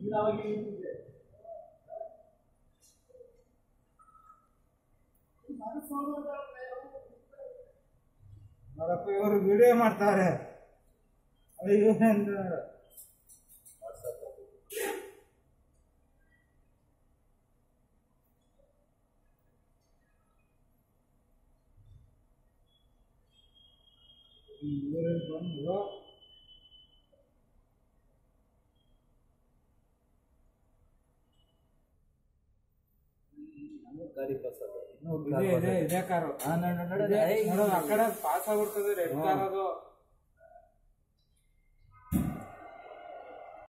ನೋಡಪ್ಪ ಇವರು ವಿಡಿಯೋ ಮಾಡ್ತಾರೆ ಅಯ್ಯೋ ಎಂದು ಇವರು ಬಂದು ಗಾಡಿ ಪಾಸ್ ಅದು ಇನ್ನೂ ಇದೆ ಇದೆ ಇದೇ ಕಾರು ಹಾ ನೋಡು ನೋಡು ಇದೆ, ಏಯ್, ನೋಡು ಆ ಕಡೆ ಪಾಸ್ ಆಗ್ಬಿಡ್ತದೆ ರೆಡ್ ಕಾರ್ ಅದು